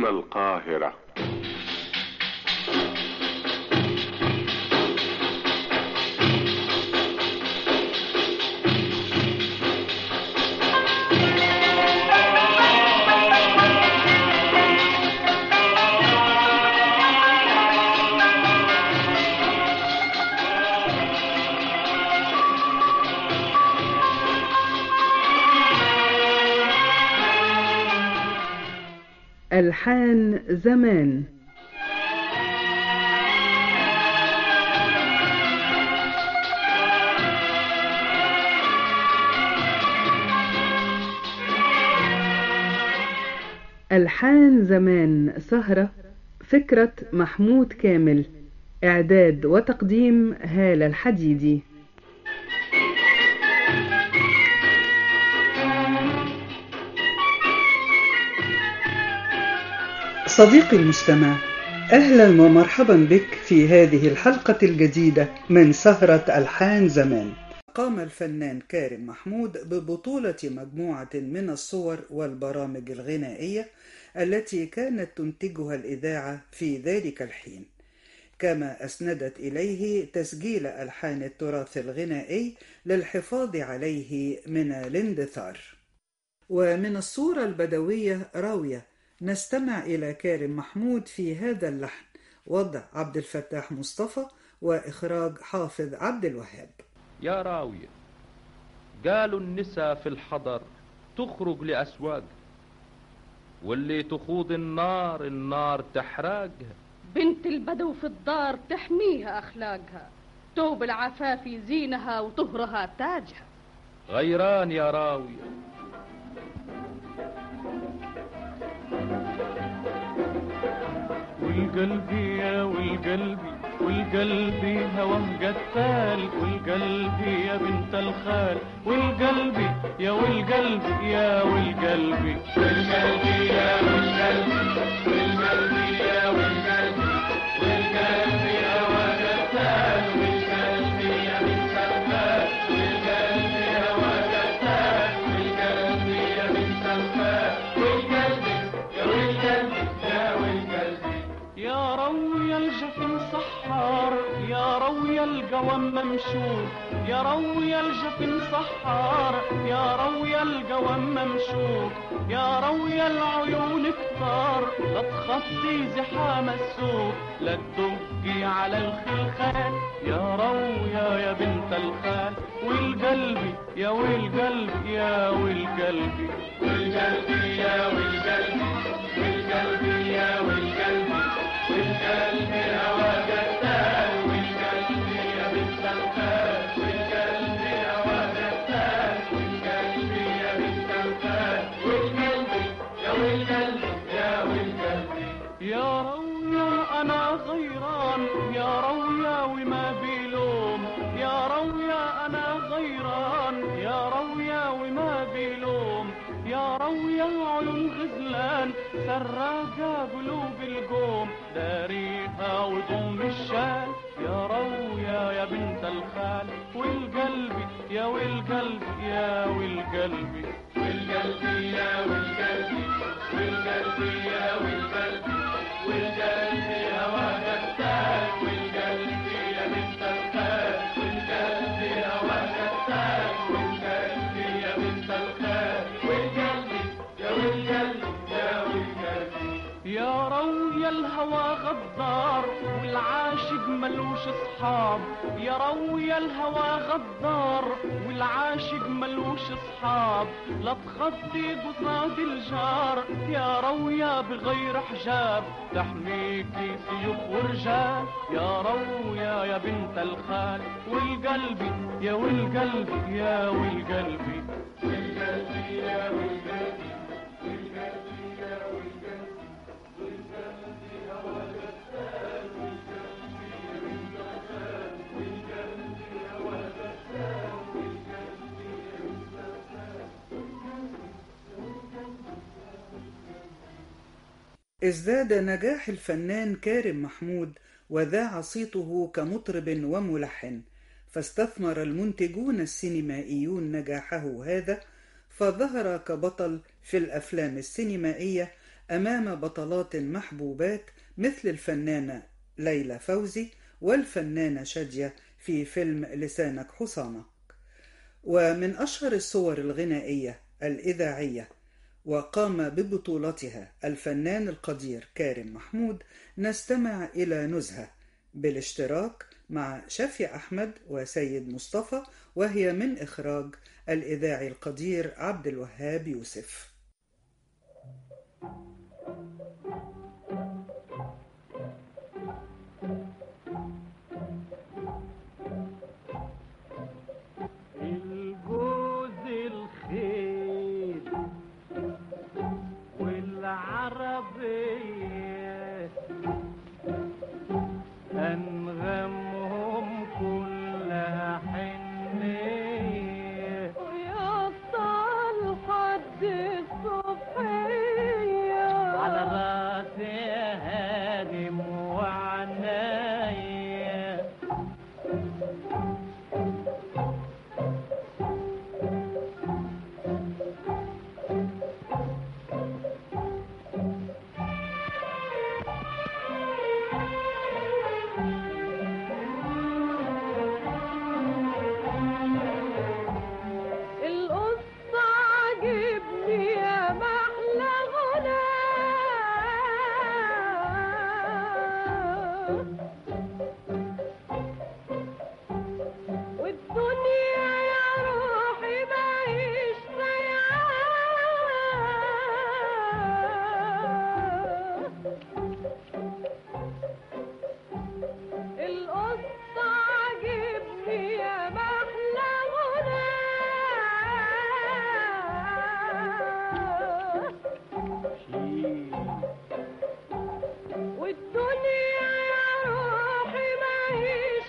على القاهرة ألحان زمان ألحان زمان سهرة فكرة محمود كامل إعداد وتقديم هالة الحديدي صديقي المستمع أهلا ومرحبا بك في هذه الحلقة الجديدة من سهرة ألحان زمان قام الفنان كارم محمود ببطولة مجموعة من الصور والبرامج الغنائية التي كانت تنتجها الإذاعة في ذلك الحين كما أسندت إليه تسجيل ألحان التراث الغنائي للحفاظ عليه من الاندثار ومن الصورة البدوية راوية نستمع إلى كارم محمود في هذا اللحن وضع عبد الفتاح مصطفى وإخراج حافظ عبد الوهاب يا راوية قالوا النساء في الحضر تخرج لأسواق واللي تخوض النار النار تحرقها بنت البدو في الدار تحميها أخلاقها توب العفاف زينها وطهرها تاجها غيران يا راوية والقلب يا والقلب والقلب هواه قتال والقلب يا بنت الخال والقلب يا والقلب يا والقلب والقلب يا والقلب والقلب يا والقلب والقلب هواه قتال والقلب يا بنت الخال والقلب هواه قتال والقلب يا بنت الخال والقلب يا والقلب يا والقلب يا روي الجفن سحار يا روي القوم ممشوق يا روي الجفن سحار يا روي القوم ممشوق يا روي العيون كتار لا تخطي زحام السوق لا تدقي على الخلخال يا رويا يا بنت الخال والقلب يا والقلب يا والقلب والقلب يا والقلب والقلب يا والقلب والقلب هوى قتال والقلب يا بنت الخال والقلب هوى قتال والقلب يا بنت الخال والقلب يا والقلب يا والقلب يا رويا انا غيران يا رويا وما بيلوم يا رويا انا غيران يا رويا وما بيلوم يا رويا عيون غزلان سراقة قلوب القوم داريها وضم الشال يا رويا يا بنت الخال والقلب يا والقلب يا والقلب والقلب يا والقلب والقلب يا والقلب والقلب هوى قتال والقلب يا بنت الخال والقلب هوى قتال والقلب يا بنت الخال والقلب يا والقلب يا والقلب يا رويا الهوى غدار والعاشق ملوش اصحاب يا رويا الهوى غدار والعاشق ملوش اصحاب لا تخطي قصاد الجار يا رويا بغير حجاب تحميكي سيوف ورجال يا رويا يا بنت الخال والقلب يا والقلب يا والقلب والقلب يا والقلب والقلب يا والقلب ازداد نجاح الفنان كارم محمود وذاع صيته كمطرب وملحن فاستثمر المنتجون السينمائيون نجاحه هذا فظهر كبطل في الافلام السينمائيه أمام بطلات محبوبات مثل الفنانة ليلى فوزي والفنانة شادية في فيلم لسانك حصانك ومن أشهر الصور الغنائية الإذاعية وقام ببطولتها الفنان القدير كارم محمود نستمع إلى نزهة بالاشتراك مع شفي أحمد وسيد مصطفى وهي من إخراج الإذاعي القدير عبد الوهاب يوسف الجوز الخيل والعربية أنغمهم كلها حنية ويا لحد الصبحية على راسي هانم وعناية القصة عجبني يا محلى غنى والدنيا يا روحي معيش ضيعان القصة عجبني يا محلى غنى والدنيا يا روحي معيش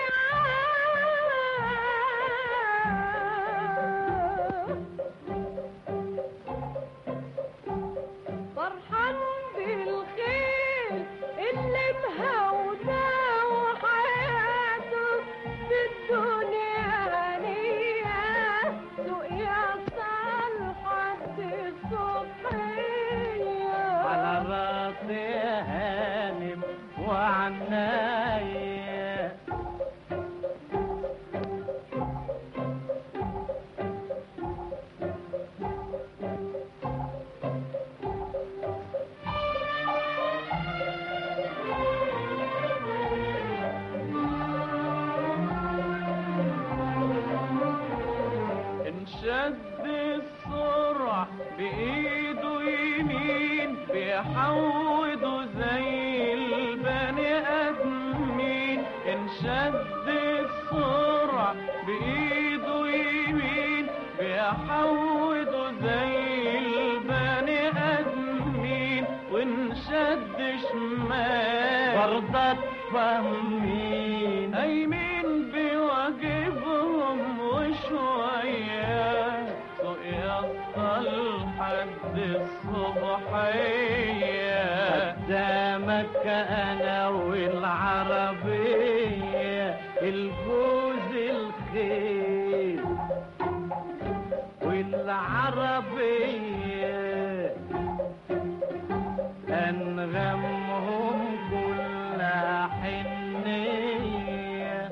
ضيعان فرحان بالخير اللي مهونا وحياته في الدنيا هنية سوق يصل حد الصبحية على راسي هانم وعناية انشد السرعة بإيده يمين بيحوده زي البني آدمين انشد السرعة بإيده يمين بيحوده زي البني آدمين وانشد شمال برضه فاهمين أيمين بواجبهم وشوية سوق يوصل حد الصبحية قدامك أنا والعربية الجوز الخيل والعربية أنغمهم كلها حنية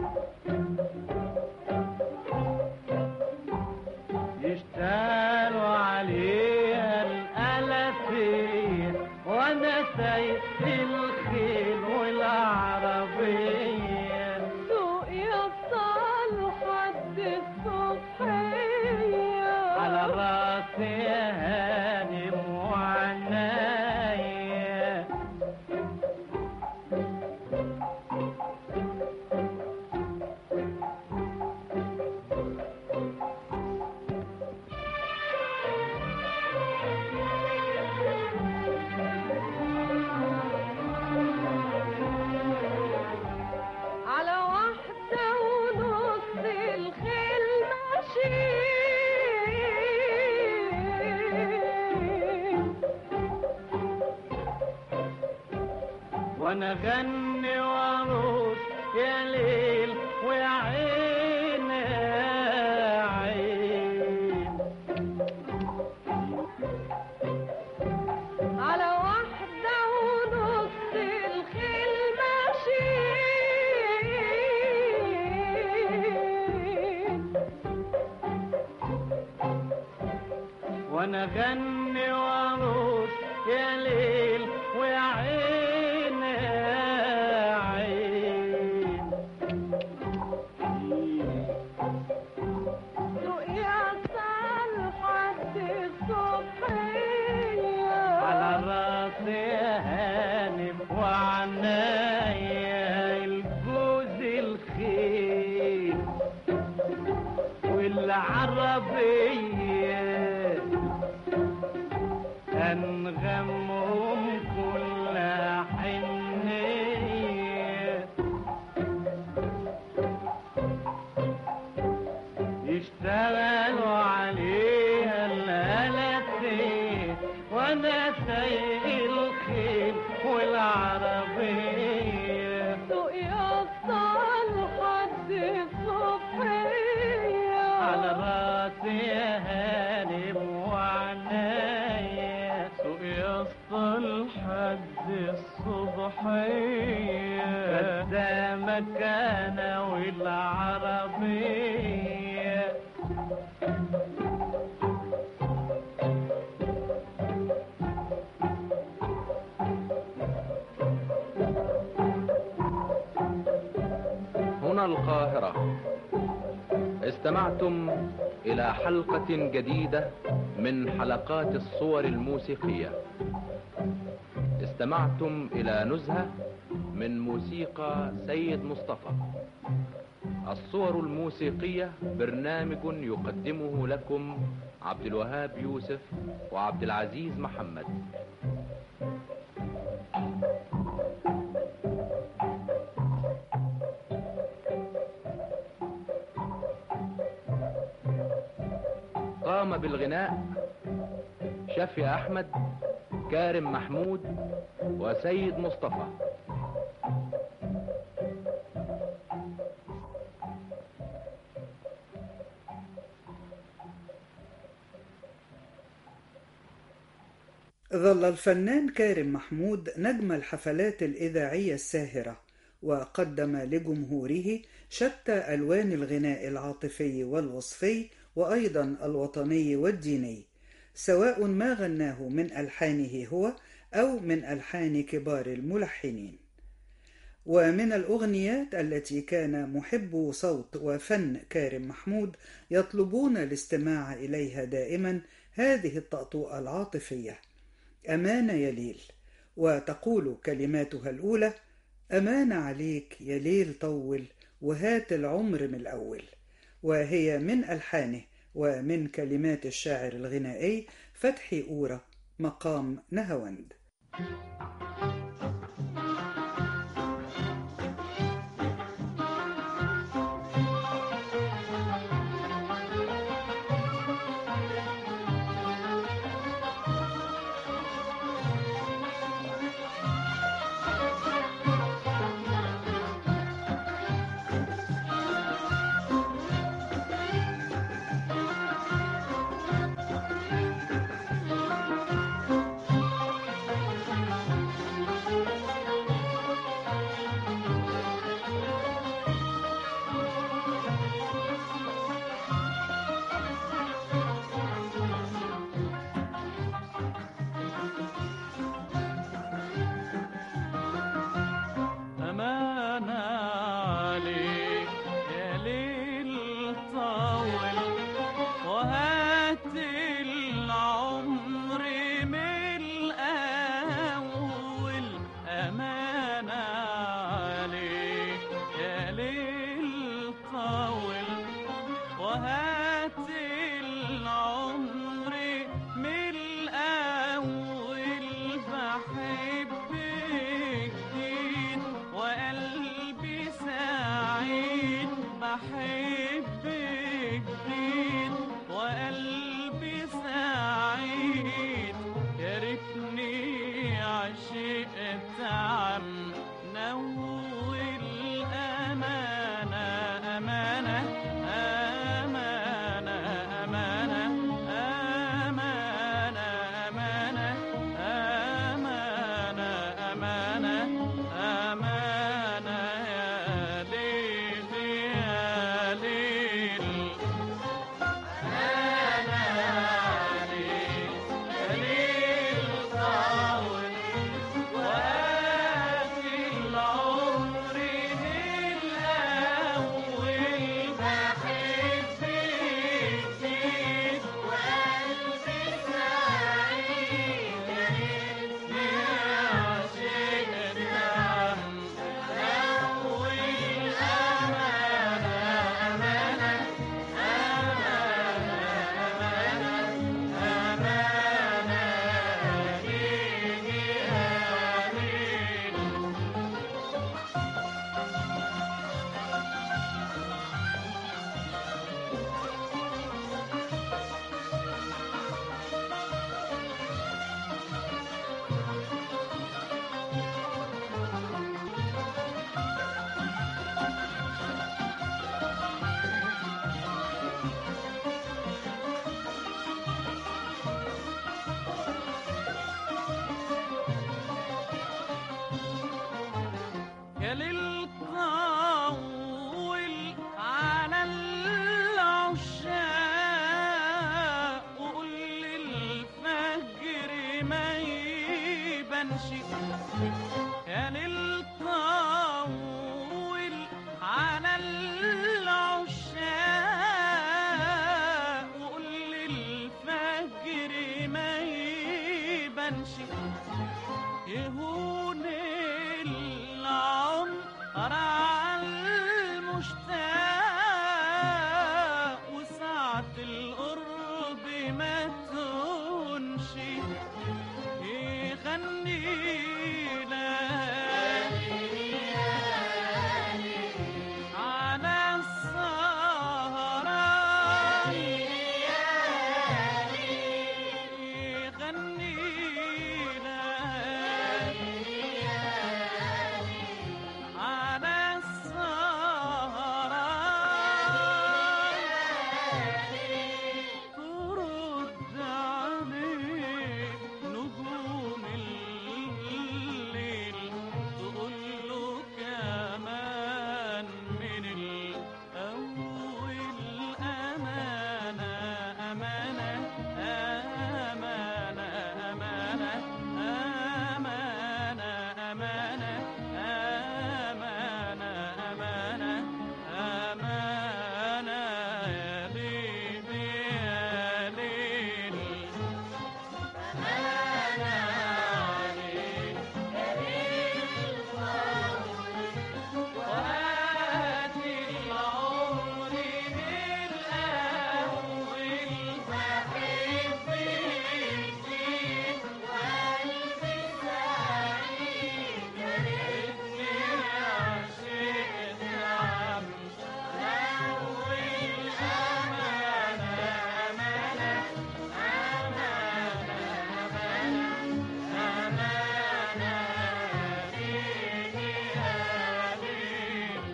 يشتغلوا عليها الألفية وأنا سايق الخيل والعربية سوق يصل حد الصبحية على راسي هانم وعناية على واحدة ونص الخيل ماشي وانا غني وارقص يا ليل ويا عين يا عين غني وعروس يا ليل ويا عين يا عين على راسي هانم وعنايا الجوز الخيل والعربية أنغمهم كل حنية يشتغلوا عليها الآلتين وانا سايق الخيل والعربية على راسي هانم وعنايا سوق يسطا لحد الصبحية قدامك انا والعربية هنا القاهرة استمعتم إلى حلقة جديدة من حلقات الصور الموسيقية استمعتم إلى نزهة من موسيقى سيد مصطفى الصور الموسيقية برنامج يقدمه لكم عبد الوهاب يوسف وعبد العزيز محمد قام بالغناء شفي احمد كارم محمود وسيد مصطفى ظل الفنان كارم محمود نجم الحفلات الإذاعية الساهرة وقدم لجمهوره شتى ألوان الغناء العاطفي والوصفي وأيضا الوطني والديني سواء ما غناه من ألحانه هو أو من ألحان كبار الملحنين ومن الأغنيات التي كان محبو صوت وفن كارم محمود يطلبون الاستماع إليها دائما هذه الطأطوءة العاطفية أمان يا ليل وتقول كلماتها الأولى أمان عليك يا ليل طول وهات العمر من الأول وهي من ألحانه ومن كلمات الشاعر الغنائي فتحي أورا مقام نهوند أمان عليك يا ليل طول وهات العمر من الأول أمان عليك يا ليل طول وهات العمر من الأول بحبك جديد وقلبي سعيد بحبك جديد وقلبي سعيد يا ريتني عشقت عم نول أمانة أمانة أمانة أمانة أمانة أمانة أمانة أمانة أمانة يا ليل يا ليل أمانة يا ليل بنشي يا للطول على العشاق وقول للفجر ما يبانش يهون العمر على المشتاق وساعة القرب ما تنشي يغني على السهران يغني على السهران ترد عليه نجوم الليل تقول له كمان من الأول أمانة أمانة أمانة أمانة أمانة أمانة أمانة أمانة أمانة يا ليل يا ليل وهات العمر بالأول بحب الجيل وقلبي سعيد يا ريتني عشقت عم أول أمانة أمانة أمانة أمانة أمانة ليل يا ليل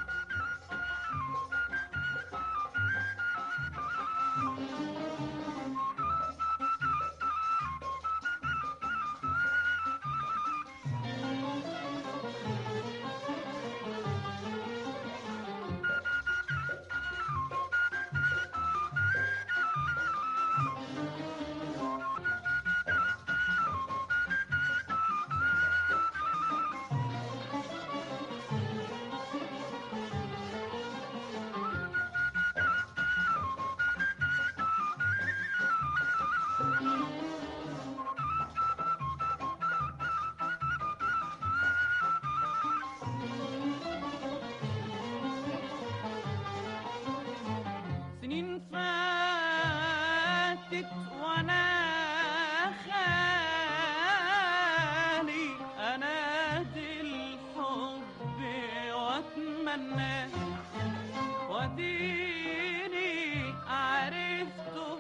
سنين فاتت وانا خالي انادي الحب واتمنى وديني عرفته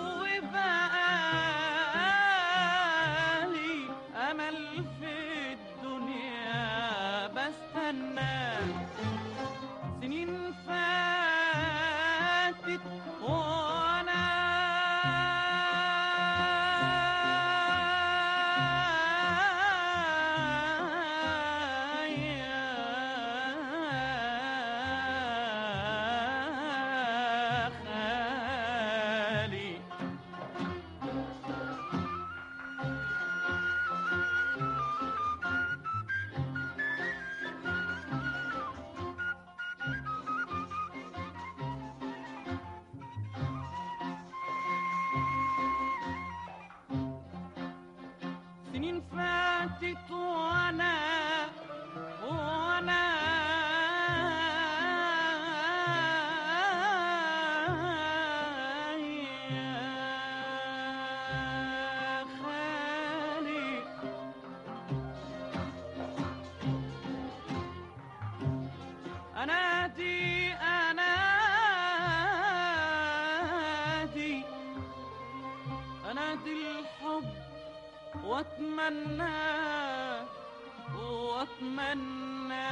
وبقالي امل في الدنيا بستنى سنين فاتت وانا يا خالي سنين فاتت وانا وانا يا خالي انادي انادي انادي الحب واتمنى واتمنى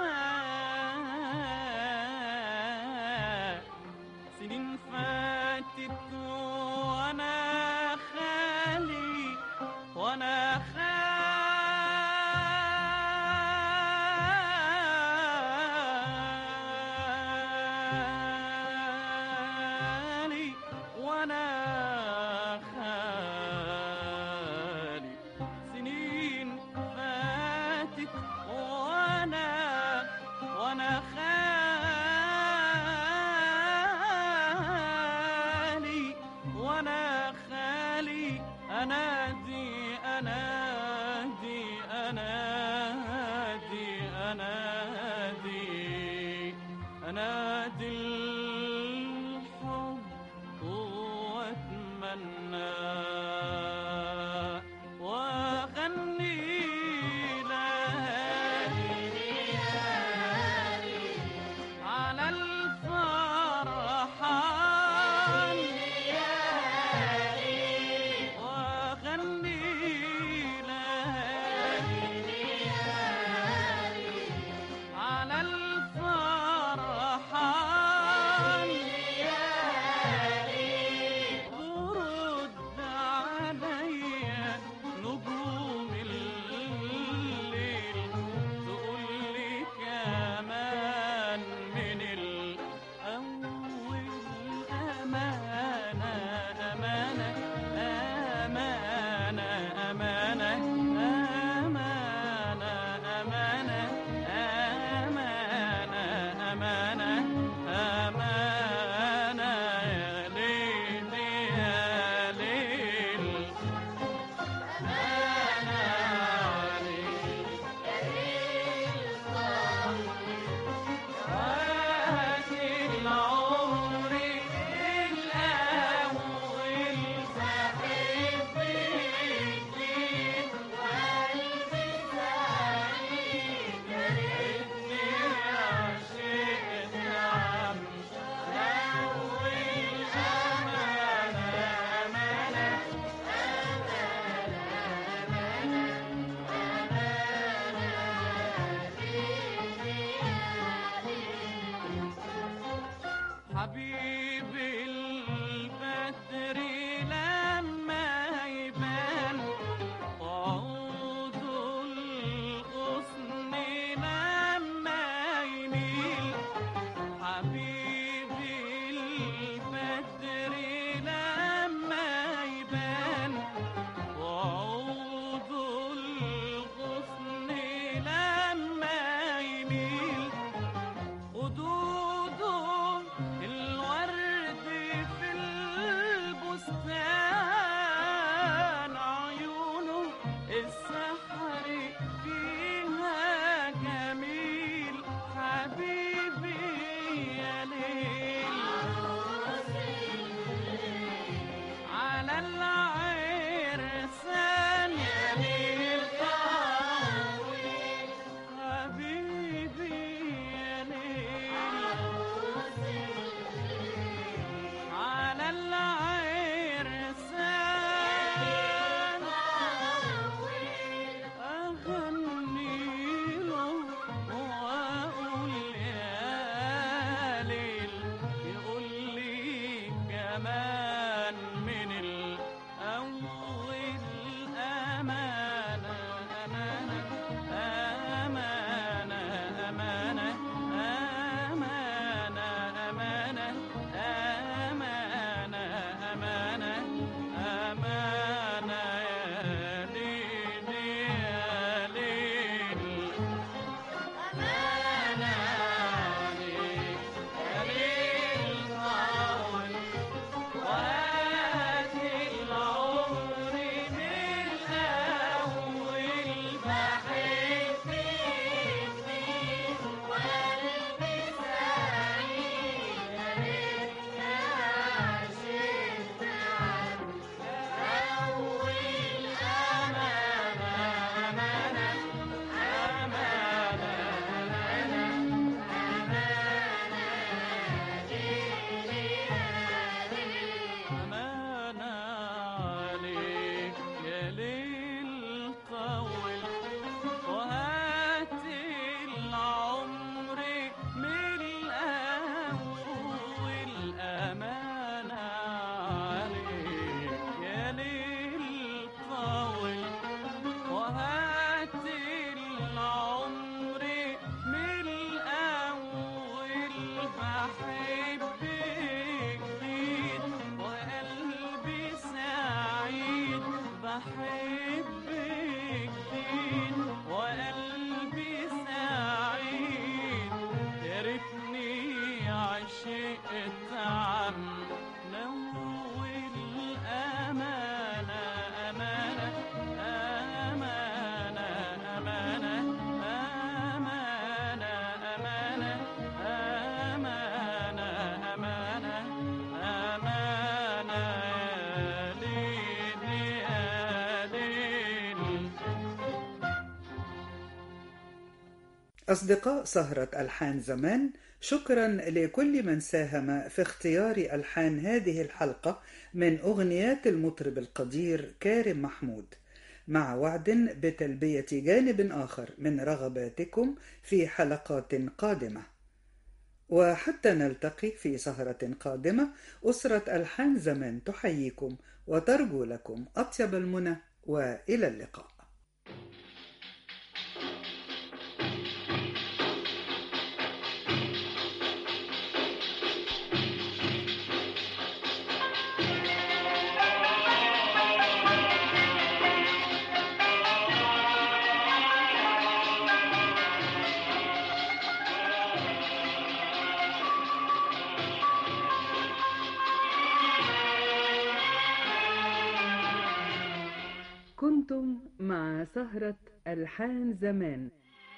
سنين فاتت وانا خالي وانا خالي وانا خالي سنين أصدقاء سهرة ألحان زمان شكرا لكل من ساهم في اختيار ألحان هذه الحلقة من أغنيات المطرب القدير كارم محمود مع وعد بتلبية جانب آخر من رغباتكم في حلقات قادمة وحتى نلتقي في سهرة قادمة أسرة ألحان زمان تحييكم وترجو لكم أطيب المنى وإلى اللقاء كنتم مع سهرة ألحان زمان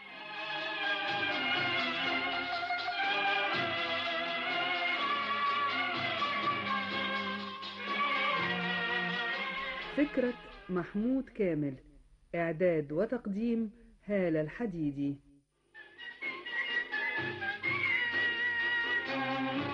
فكرة محمود كامل إعداد وتقديم هالة الحديدي Thank you.